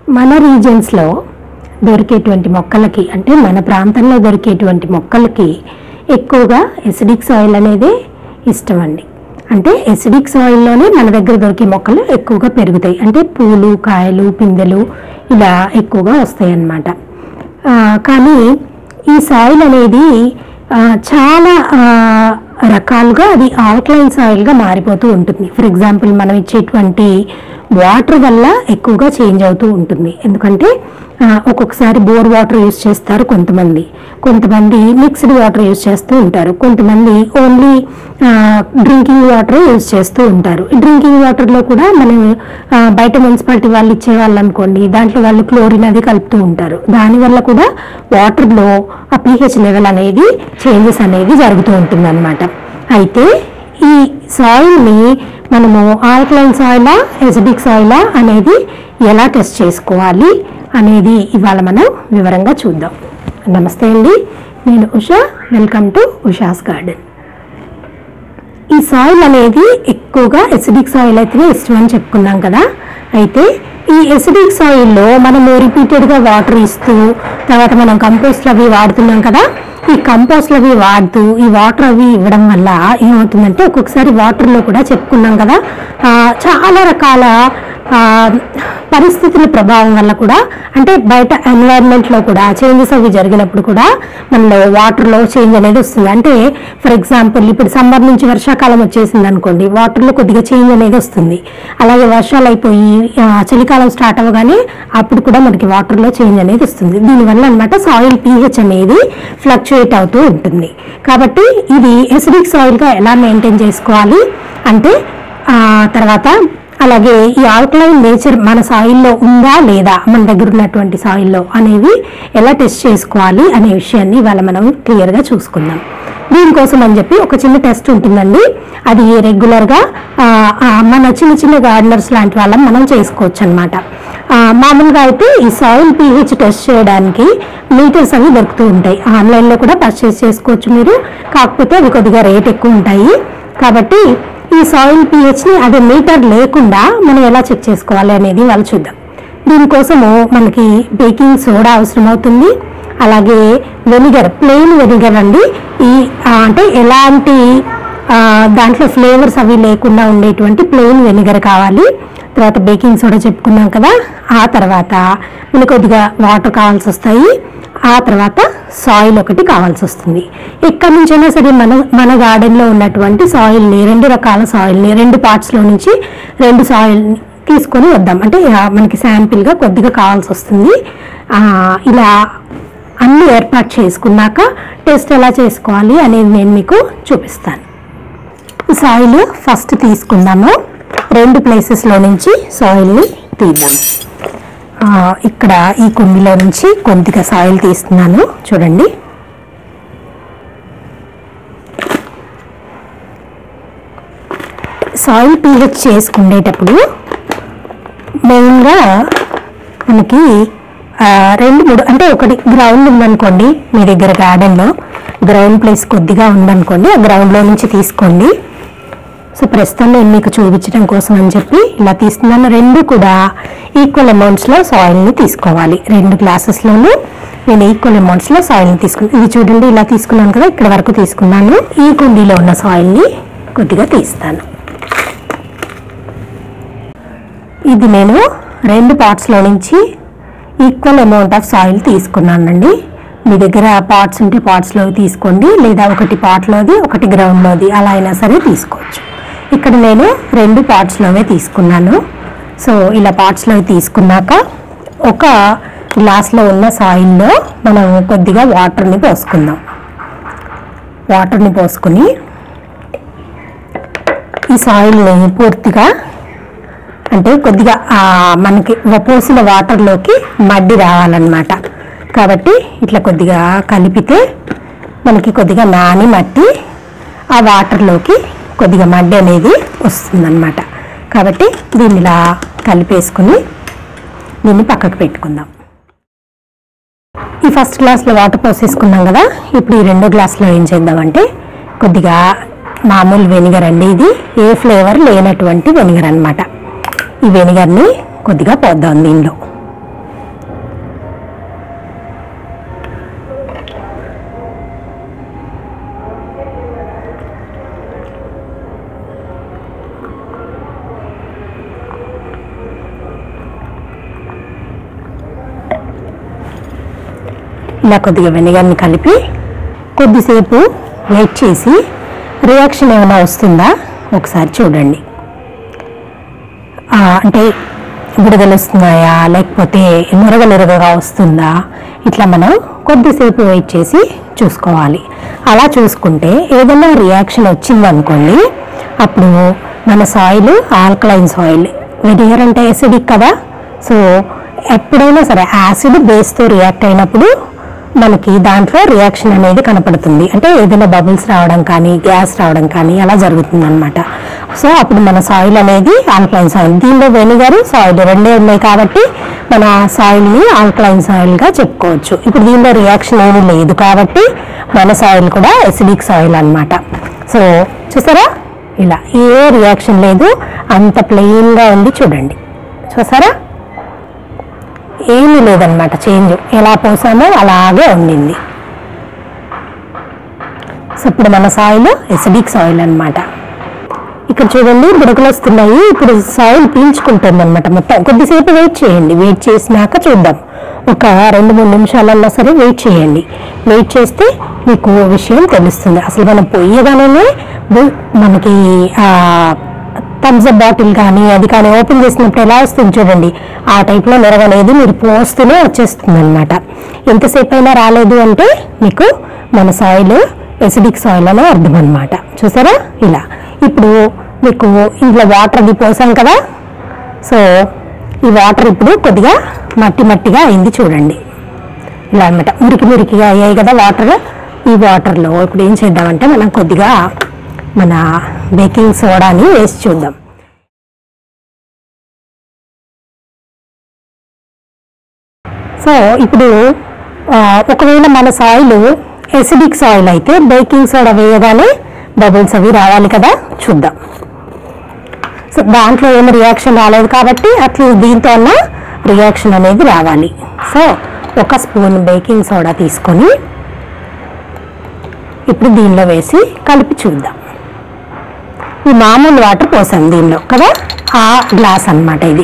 మన రీజన్స్లో దొరికేటువంటి మొక్కలకి అంటే మన ప్రాంతంలో దొరికేటువంటి మొక్కలకి ఎక్కువగా ఎసిడిక్ సాయిల్ అనేది ఇష్టం అండి అంటే ఎసిడిక్ సాయిల్లోనే మన దగ్గర దొరికే మొక్కలు ఎక్కువగా పెరుగుతాయి అంటే పూలు కాయలు పిందెలు ఇలా ఎక్కువగా వస్తాయి అన్నమాట ఆ, కానీ ఈ సాయిల్ అనేది ఆ, చాలా ఆ, రకాలుగా అది ఆల్కలైన్ సాయిల్గా మారిపోతూ ఉంటుంది ఫర్ ఎగ్జాంపుల్ మనం ఇచ్చేటువంటి వాటర్ వల్ల ఎక్కువగా చేంజ్ అవుతూ ఉంటుంది ఎందుకంటే ఆ, ఒక్కొక్కసారి బోర్ వాటర్ యూస్ చేస్తారు కొంతమంది కొంతమంది మిక్స్డ్ వాటర్ యూస్ చేస్తూ ఉంటారు కొంతమంది ఓన్లీ డ్రింకింగ్ వాటర్ యూస్ చేస్తూ ఉంటారు డ్రింకింగ్ వాటర్లో కూడా మనం ఆ, బయట మున్సిపాలిటీ వాళ్ళు ఇచ్చే వాళ్ళు అనుకోండి దాంట్లో వాళ్ళు క్లోరిన్ అది కలుపుతూ ఉంటారు దానివల్ల కూడా వాటర్లో ఆ pH లెవెల్ అనేది చేంజెస్ అనేది జరుగుతూ ఉంటుంది అయితే ఈ సాయిల్ని మనము ఆల్కలైన్ సాయిలా ఎసిడిక్ సాయిలా అనేది ఎలా టెస్ట్ చేసుకోవాలి అనేది ఇవాళ మనం వివరంగా చూద్దాం నమస్తే అండి నేను Usha welcome to Usha's garden ఈ సాయిల్ అనేది ఎక్కువగా ఎసిడిక్ సాయిల్ అయితేనే ఇష్టం అని చెప్పుకున్నాం కదా అయితే ఈ ఎసిడిక్ సాయిల్లో మనము రిపీటెడ్గా వాటర్ ఇస్తూ తర్వాత మనం కంపోస్ట్లు అవి వాడుతున్నాం కదా ఈ కంపోస్ట్లు అవి వాడుతూ ఈ వాటర్ అవి ఇవ్వడం వల్ల ఏమవుతుందంటే ఒక్కొక్కసారి వాటర్లో కూడా చెప్పుకున్నాం కదా ఆ, చాలా రకాల ఆ, పరిస్థితుల ప్రభావం వల్ల కూడా అంటే బయట ఎన్వైరన్మెంట్లో కూడా చేంజెస్ అవి జరిగినప్పుడు కూడా మనలో వాటర్లో చేంజ్ అనేది వస్తుంది అంటే ఫర్ ఎగ్జాంపుల్ ఇప్పుడు సమ్మర్ నుంచి వర్షాకాలం వచ్చేసింది అనుకోండి వాటర్లో కొద్దిగా చేంజ్ అనేది వస్తుంది అలాగే వర్షాలు అయిపోయి ఆ, చలికాలం స్టార్ట్ అవ్వగానే అప్పుడు కూడా మనకి వాటర్లో చేంజ్ అనేది వస్తుంది దీనివల్ల అనమాట సాయిల్ పీహెచ్ అనేది ఫ్లక్చుయేట్ అవుతూ ఉంటుంది కాబట్టి ఇది ఎసిడిక్ సాయిల్గా ఎలా మెయింటైన్ చేసుకోవాలి అంటే ఆ, తర్వాత అలాగే ఈ ఆల్కలైన్ నేచర్ మన సాయిల్లో ఉందా లేదా మన దగ్గర ఉన్నటువంటి సాయిల్లో అనేవి ఎలా టెస్ట్ చేసుకోవాలి అనే విషయాన్ని ఇవాళ మనం క్లియర్గా చూసుకుందాం దీనికోసం అని చెప్పి ఒక చిన్న టెస్ట్ ఉంటుందండి అది రెగ్యులర్గా మన చిన్న చిన్న గార్డెనర్స్ లాంటి వాళ్ళం మనం చేసుకోవచ్చు అనమాట మామూలుగా అయితే ఈ సాయిల్ పీహెచ్ టెస్ట్ చేయడానికి మీటర్స్ అవి దొరుకుతూ ఉంటాయి ఆన్లైన్లో కూడా పర్చేస్ చేసుకోవచ్చు మీరు కాకపోతే అవి కొద్దిగా రేట్ ఎక్కువ ఉంటాయి కాబట్టి ఈ సాయిల్ ని అది మీటర్ లేకుండా మనం ఎలా చెక్ చేసుకోవాలి అనేది వాళ్ళు చూద్దాం దీనికోసము మనకి బేకింగ్ సోడా అవసరం అవుతుంది అలాగే వెనిగర్ ప్లెయిన్ వెనిగర్ అండి ఈ ఆ, అంటే ఎలాంటి ఆ, దాంట్లో ఫ్లేవర్స్ అవి లేకుండా ఉండేటువంటి ప్లెయిన్ వెనిగర్ కావాలి తర్వాత బేకింగ్ సోడా చెప్పుకున్నాం కదా ఆ తర్వాత మనకి కొద్దిగా వాటర్ కావాల్సి వస్తాయి ఆ తర్వాత సాయిల్ ఒకటి కావాల్సి వస్తుంది ఎక్కడి నుంచైనా సరే మన మన గార్డెన్లో ఉన్నటువంటి సాయిల్ని రెండు రకాల సాయిల్ని రెండు పార్ట్స్లో నుంచి రెండు సాయిల్ని తీసుకొని వద్దాం అంటే ఆ, మనకి శాంపిల్గా కొద్దిగా కావాల్సి వస్తుంది ఆ, ఇలా అన్ని ఏర్పాటు చేసుకున్నాక టెస్ట్ ఎలా చేసుకోవాలి అనేది నేను మీకు చూపిస్తాను సాయిల్ ఫస్ట్ తీసుకుందాము రెండు ప్లేసెస్లో నుంచి సాయిల్ని తీద్దాం ఆ, ఇక్కడ ఈ కుండీలో నుంచి కొద్దిగా సాయిల్ తీస్తున్నాను చూడండి సాయిల్ పీహెచ్ చేసుకునేటప్పుడు మెయిన్గా మనకి ఆ, రెండు మూడు అంటే ఒకటి గ్రౌండ్ ఉందనుకోండి మీ దగ్గర గార్డెన్లో గ్రౌండ్ ప్లేస్ కొద్దిగా ఉందనుకోండి ఆ గ్రౌండ్లో నుంచి తీసుకోండి సో ప్రస్తుతం నేను మీకు చూపించడం కోసం అని చెప్పి ఇలా తీస్తున్నాను రెండు కూడా ఈక్వల్ అమౌంట్స్లో సాయిల్ని తీసుకోవాలి రెండు గ్లాసెస్లోనూ నేను ఈక్వల్ అమౌంట్స్లో సాయిల్ని తీసుకున్నాను ఇది చూడండి ఇలా తీసుకున్నాను కదా ఇక్కడ వరకు తీసుకున్నాను ఈ కుండీలో ఉన్న సాయిల్ని కొద్దిగా తీస్తాను ఇది నేను రెండు పార్ట్స్లో నుంచి ఈక్వల్ అమౌంట్ ఆఫ్ సాయిల్ తీసుకున్నానండి మీ దగ్గర పార్ట్స్ ఉంటే పార్ట్స్లో తీసుకోండి లేదా ఒకటి పాట్లోది ఒకటి గ్రౌండ్లోది అలా అయినా సరే తీసుకోవచ్చు ఇక్కడ నేను రెండు పార్ట్స్లోవే తీసుకున్నాను సో ఇలా పార్ట్స్లో తీసుకున్నాక ఒక గ్లాస్లో ఉన్న సాయిల్లో మనం కొద్దిగా వాటర్ని పోసుకుందాం వాటర్ని పోసుకొని ఈ సాయిల్ని పూర్తిగా అంటే కొద్దిగా ఆ మనకి పోసిన వాటర్లోకి మడ్డి రావాలన్నమాట కాబట్టి ఇట్లా కొద్దిగా కలిపితే మనకి కొద్దిగా నాని మట్టి ఆ వాటర్లోకి కొద్దిగా మడ్డి అనేది వస్తుందన్నమాట కాబట్టి దీన్ని ఇలా కలిపేసుకుని దీన్ని పక్కకు పెట్టుకుందాం ఈ ఫస్ట్ గ్లాస్లో వాటర్ పోసేసుకున్నాం కదా ఇప్పుడు ఈ రెండో గ్లాస్లో ఏం చేద్దామంటే కొద్దిగా మామూలు వెనిగర్ అండి ఇది ఏ ఫ్లేవర్ లేనటువంటి వెనిగర్ అన్నమాట ఈ వెనిగర్ని కొద్దిగా పోద్దాం దీనిలో ఇలా కొద్దిగా వెనిగర్ని కలిపి కొద్దిసేపు వెయిట్ చేసి రియాక్షన్ ఏమైనా వస్తుందా ఒకసారి చూడండి ఆ, అంటే బుడగలు వస్తున్నాయా లేకపోతే నురగ నురగగా వస్తుందా ఇట్లా మనం కొద్దిసేపు వెయిట్ చేసి చూసుకోవాలి అలా చూసుకుంటే ఏదైనా రియాక్షన్ వచ్చిందనుకోండి అప్పుడు మన సాయిల్ ఆల్కలైన్ సాయిల్ వెనిగర్ అంటే యాసిడిక్ కదా సో ఎప్పుడైనా సరే యాసిడ్ బేస్తో రియాక్ట్ అయినప్పుడు మనకి దాంట్లో రియాక్షన్ అనేది కనపడుతుంది అంటే ఏదైనా బబుల్స్ రావడం కానీ గ్యాస్ రావడం కానీ అలా జరుగుతుంది అనమాట సో అప్పుడు మన సాయిల్ అనేది ఆల్కలైన్ సాయిల్ దీనిలో వెనిగర్ సాయిల్ రెండే ఉన్నాయి కాబట్టి మన సాయిల్ని ఆల్కలైన్ సాయిల్గా చెప్పుకోవచ్చు ఇప్పుడు దీనిలో రియాక్షన్ ఏమీ లేదు కాబట్టి మన సాయిల్ కూడా ఎసిడిక్ సాయిల్ అన్నమాట సో చూసారా ఇలా ఏ రియాక్షన్ లేదు అంత ప్లెయిన్గా ఉంది చూడండి చూసారా ఏమీ లేదనమాట చేంజ్ ఎలా పోసామో అలాగే ఉండింది సో ఇప్పుడు మన సాయిల్ ఎసిడిక్ సాయిల్ అన్నమాట ఇక్కడ చూడండి బుడకలు వస్తున్నాయి ఇప్పుడు సాయిల్ పీల్చుకుంటుంది అనమాట మొత్తం కొద్దిసేపు వెయిట్ చేయండి వెయిట్ చేసినాక చూద్దాం ఒక రెండు మూడు నిమిషాలన్నా సరే వెయిట్ చేయండి వెయిట్ చేస్తే మీకు విషయం తెలుస్తుంది అసలు మనం పొయ్యగానే బు- మనకి థమ్స్అప్ బాటిల్ కానీ అది కానీ ఓపెన్ చేసినప్పుడు ఎలా వస్తుంది చూడండి ఆ టైప్లో నెరగనేది మీరు పోస్తూనే వచ్చేస్తుంది అనమాట ఎంతసేపు అయినా రాలేదు అంటే మీకు మన సాయిల్ ఎసిడిక్ సాయిల్ అనే అర్థం అనమాట చూసారా ఇలా ఇప్పుడు మీకు ఇంట్లో వాటర్ అది పోసాం కదా సో ఈ వాటర్ ఇప్పుడు కొద్దిగా మట్టి మట్టిగా అయింది చూడండి ఇలా అనమాట మురికి మురికిగా అయ్యాయి కదా వాటర్ ఈ వాటర్లో ఇప్పుడు ఏం చేద్దామంటే మనం కొద్దిగా మన బేకింగ్ సోడాని వేసి చూద్దాం సో ఇప్పుడు ఆ, ఒకవేళ మన సాయిల్ ఎసిడిక్ సాయిల్ అయితే బేకింగ్ సోడా వేయగానే బబుల్స్ అవి రావాలి కదా చూద్దాం సో దాంట్లో ఏమి రియాక్షన్ రాలేదు కాబట్టి అట్లీస్ట్ దీంతో అన్న రియాక్షన్ అనేది రావాలి సో ఒక స్పూన్ బేకింగ్ సోడా తీసుకొని ఇప్పుడు దీనిలో వేసి కలిపి చూద్దాం ఈ మామూలు వాటర్ పోసాం దీనిలో కదా ఆ గ్లాస్ అన్నమాట ఇది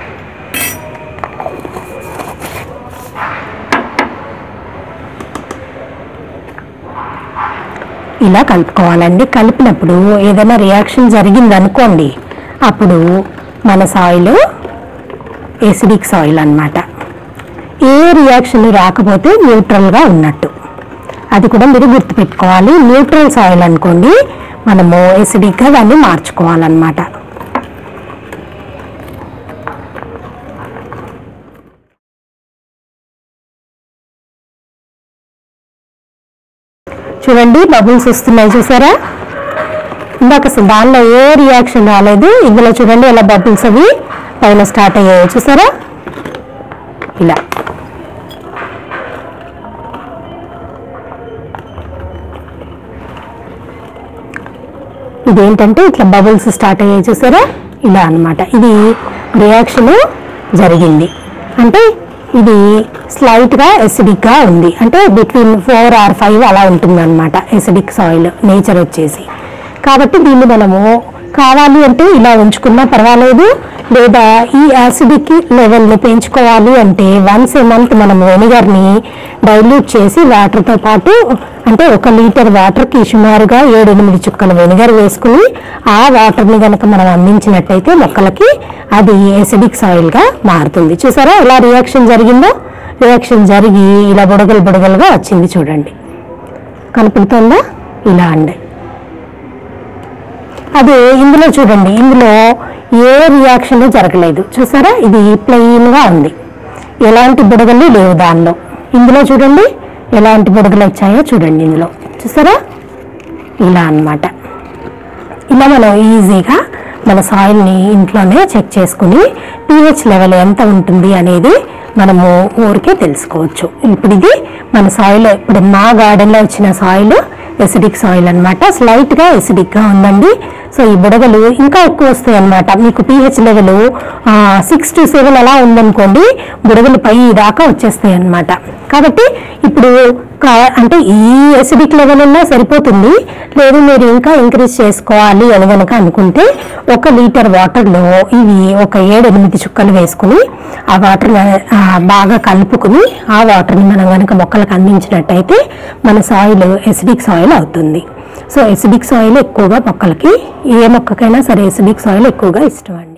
ఇలా కలుపుకోవాలండి కలిపినప్పుడు ఏదైనా రియాక్షన్ జరిగింది అనుకోండి అప్పుడు మన సాయిల్ ఎసిడిక్ సాయిల్ అన్నమాట ఏ రియాక్షన్ రాకపోతే న్యూట్రల్గా ఉన్నట్టు అది కూడా మీరు గుర్తుపెట్టుకోవాలి న్యూట్రల్ సాయిల్ అనుకోండి మనము ఎసిడిక్గా దాన్ని మార్చుకోవాలన్నమాట చూడండి బబుల్స్ వస్తున్నాయి చూసారా ఇందాక అసలు దానిలో ఏ రియాక్షన్ రాలేదు ఇందులో చూడండి ఎలా బబుల్స్ అవి పైన స్టార్ట్ అయ్యాయి చూసారా ఇలా ఇదేంటంటే ఇట్లా బబుల్స్ స్టార్ట్ అయ్యాయి చూసారా ఇలా అన్నమాట ఇది రియాక్షన్ జరిగింది అంటే ఇది స్లైట్గా ఎసిడిక్గా ఉంది అంటే బిట్వీన్ ఫోర్ ఆర్ ఫైవ్ అలా ఉంటుంది అనమాట ఎసిడిక్ సాయిల్ నేచర్ వచ్చేసి కాబట్టి దీన్ని మనము కావాలి అంటే ఇలా ఉంచుకున్నా పర్వాలేదు లేదా ఈ యాసిడిక్ లెవెల్ని పెంచుకోవాలి అంటే వన్స్ ఏ మంత్ మనం వెనిగర్ని డైల్యూట్ చేసి వాటర్తో పాటు అంటే ఒక లీటర్ వాటర్కి సుమారుగా ఏడు ఎనిమిది చుక్కల వెనిగర్ వేసుకుని ఆ వాటర్ని కనుక మనం అందించినట్టయితే మొక్కలకి అది ఎసిడిక్ సాయిల్గా మారుతుంది చూసారా ఎలా రియాక్షన్ జరిగిందో రియాక్షన్ జరిగి ఇలా బుడగలు బుడగలుగా వచ్చింది చూడండి కనపడుతుందా ఇలా అండి అదే ఇందులో చూడండి ఇందులో ఏ రియాక్షన్ జరగలేదు చూసారా ఇది ప్లెయిన్ గా ఉంది ఎలాంటి బుడగలు లేవు దానిలో ఇందులో చూడండి ఎలాంటి బుడగలు వచ్చాయో చూడండి ఇందులో చూసారా ఇలా అన్నమాట ఇలా మనం ఈజీగా మన సాయిల్ని ఇంట్లోనే చెక్ చేసుకుని pH లెవెల్ ఎంత ఉంటుంది అనేది మనము ఊరికే తెలుసుకోవచ్చు ఇప్పుడు ఇది మన సాయిల్ ఇప్పుడు మా గార్డెన్లో వచ్చిన సాయిల్ ఎసిడిక్ సాయిల్ అనమాట స్లైట్గా ఎసిడిక్గా ఉందండి సో ఈ బుడగలు ఇంకా ఎక్కువ వస్తాయి అనమాట మీకు pH level six to seven అలా ఉందనుకోండి బుడగలు పై దాకా వచ్చేస్తాయి అనమాట కాబట్టి ఇప్పుడు కా- అంటే ఈ ఎసిడిక్ లెవెల్ ఉన్నా సరిపోతుంది లేదు మీరు ఇంకా ఇంక్రీజ్ చేసుకోవాలి అని కనుక అనుకుంటే ఒక లీటర్ వాటర్లో ఇవి ఒక ఏడు ఎనిమిది చుక్కలు వేసుకుని ఆ వాటర్ బాగా కలుపుకుని ఆ వాటర్ని మనం కనుక మొక్కలకు అందించినట్టయితే మన సాయిల్ ఎసిడిక్ సాయిల్ అవుతుంది సో ఎసిడిక్ సాయిల్ ఎక్కువగా మొక్కలకి ఏ మొక్కకైనా సరే ఎసిడిక్ సాయిల్ ఎక్కువగా ఇష్టం అండి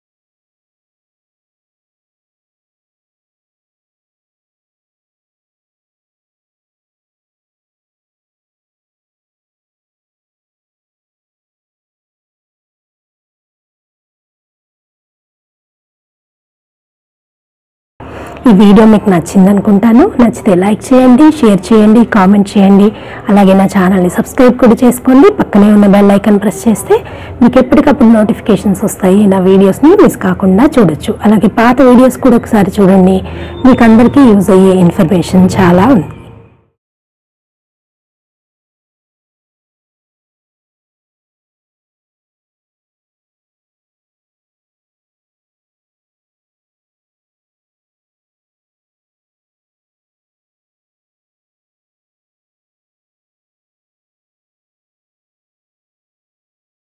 ఈ వీడియో మీకు నచ్చింది అనుకుంటాను నచ్చితే లైక్ చేయండి షేర్ చేయండి కామెంట్ చేయండి అలాగే నా ఛానల్ని సబ్స్క్రైబ్ కూడా చేసుకోండి పక్కనే ఉన్న బెల్ ఐకాన్ ప్రెస్ చేస్తే మీకు ఎప్పటికప్పుడు నోటిఫికేషన్స్ వస్తాయి నా వీడియోస్ని మిస్ కాకుండా చూడొచ్చు అలాగే పాత వీడియోస్ కూడా ఒకసారి చూడండి మీకు అందరికీ యూజ్ అయ్యే ఇన్ఫర్మేషన్ చాలా ఉంది